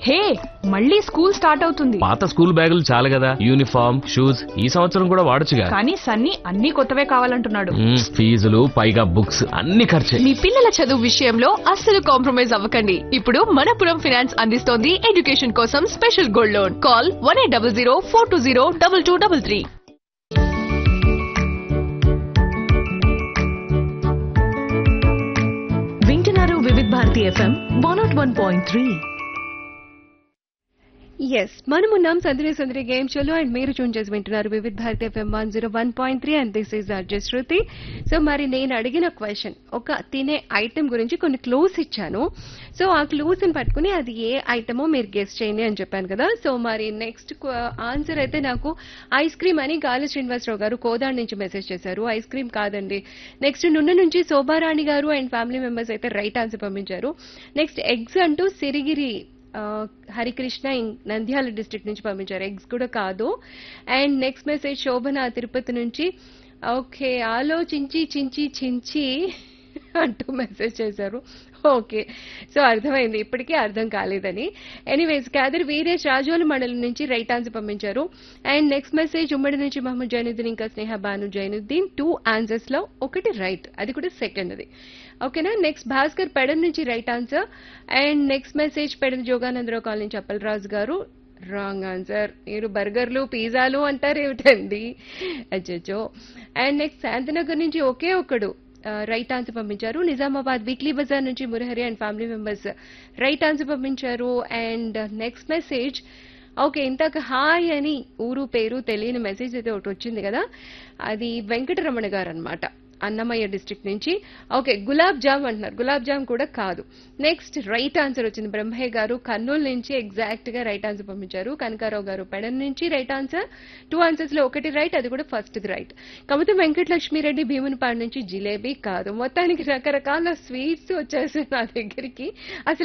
హే మళ్ళీ school start అవుతుంది పాత స్కూల్ బ్యాగులు చాలు కదా యూనిఫామ్ షూస్ ఈ సంవత్సరం కూడా వాడొచ్చుగా కానీ సన్నీ అన్ని కొత్తవే కావాలంటున్నాడు మ్మ్, ఫీజులు పైగా బుక్స్ అన్ని ఖర్చే మీ పిల్లల చదువు విషయంలో అస్సలు కాంప్రమైజ్ అవ్వకండి ఇప్పుడు మనపురం ఫైనాన్స్ అందిస్తోంది ఎడ్యుకేషన్ కోసం special gold loan call one eight double zero four two zero double two double three వింటున్నారు Vividh Bharati FM one naught one point three yes మనం ఉన్నాం సందరి సందరి గేమ్ షోలో అండ్ మీరు చూన్ చేసి వింటున్నారు Vividh Bharati FM one zero one point three and this is RJ's Shruti so మరి నేను అడిగిన క్వశ్చన్ ఒక తినే ఐటెం గురించి కొన్ని క్లూస్ ఇచ్చాను సో ఆ క్లూస్ ని పట్టుకుని అది ఏ ఐటమో మీరు గెస్ట్ చేయండి అని చెప్పాను కదా సో మరి నెక్స్ట్ ఆన్సర్ అయితే నాకు ఐస్ క్రీమ్ అని గాలి శ్రీనివాసరావు గారు కోదాడ్ నుంచి మెసేజ్ చేశారు ఐస్ క్రీమ్ కాదండి నెక్స్ట్ నున్న నుంచి Shobharani garu and family members అయితే రైట్ ఆన్సర్ పంపించారు నెక్స్ట్ ఎగ్స్ అంటూ సిరిగిరి ఆ, హరికృష్ణ ఇం- నంద్యాల డిస్ట్రిక్ట్ నుంచి పంపించారు ఎగ్స్ కూడా కాదు and next message Shobhana Tirupati నుంచి ఓకే ఆలోచించి చించి చించి అంటూ మెసేజ్ చేశారు ఓకే సో అర్థమైంది ఇప్పటికీ అర్థం కాలేదని ఎనీవేస్ కాదర్ వీరేష్ రాజోలు మండలం నుంచి రైట్ ఆన్సర్ పంపించారు అండ్ నెక్స్ట్ మెసేజ్ ఉమ్మడి నుంచి మహమ్మద్ జైనుద్దీన్ ఇంకా స్నేహ బాను జైనుద్దీన్ టూ ఆన్సర్స్ లో ఒకటి రైట్ అది కూడా సెకండ్ అది ఓకేనా నెక్స్ట్ భాస్కర్ పెడన్ నుంచి right answer and next message Pedana Joganandarao colony నుంచి అప్పలరాజు గారు రాంగ్ ఆన్సర్ మీరు బర్గర్లు పిజ్జాలు అంటారు ఏమిటండి అచ్చో అండ్ నెక్స్ట్ శాంతినగర్ నుంచి ఒకే ఒకడు రైట్ ఆన్సర్ పంపించారు నిజామాబాద్ వీక్లీ బజార్ నుంచి Murahari and family members right answer పంపించారు అండ్ నెక్స్ట్ మెసేజ్ ఓకే ఇంతక హాయ్ అని ఊరు పేరు తెలియని మెసేజ్ అయితే ఒకటి వచ్చింది కదా అది వెంకటరమణ గారు అనమాట అన్నమయ్య డిస్ట్రిక్ట్ నుంచి ఓకే గులాబ్ జామ్ అంటున్నారు గులాబ్ జామ్ కూడా కాదు నెక్స్ట్ రైట్ ఆన్సర్ వచ్చింది బ్రహ్మయ్య గారు కర్నూలు నుంచి ఎగ్జాక్ట్ గా రైట్ ఆన్సర్ పంపించారు కనకారావు గారు పెడన్ నుంచి రైట్ ఆన్సర్ టూ ఆన్సర్స్ లో ఒకటి రైట్ అది కూడా ఫస్ట్ రైట్ కాకపోతే వెంకటలక్ష్మిరెడ్డి భీమునిపాడు నుంచి జిలేబీ కాదు మొత్తానికి రకరకాల స్వీట్స్ వచ్చేసి నా దగ్గరికి అసలు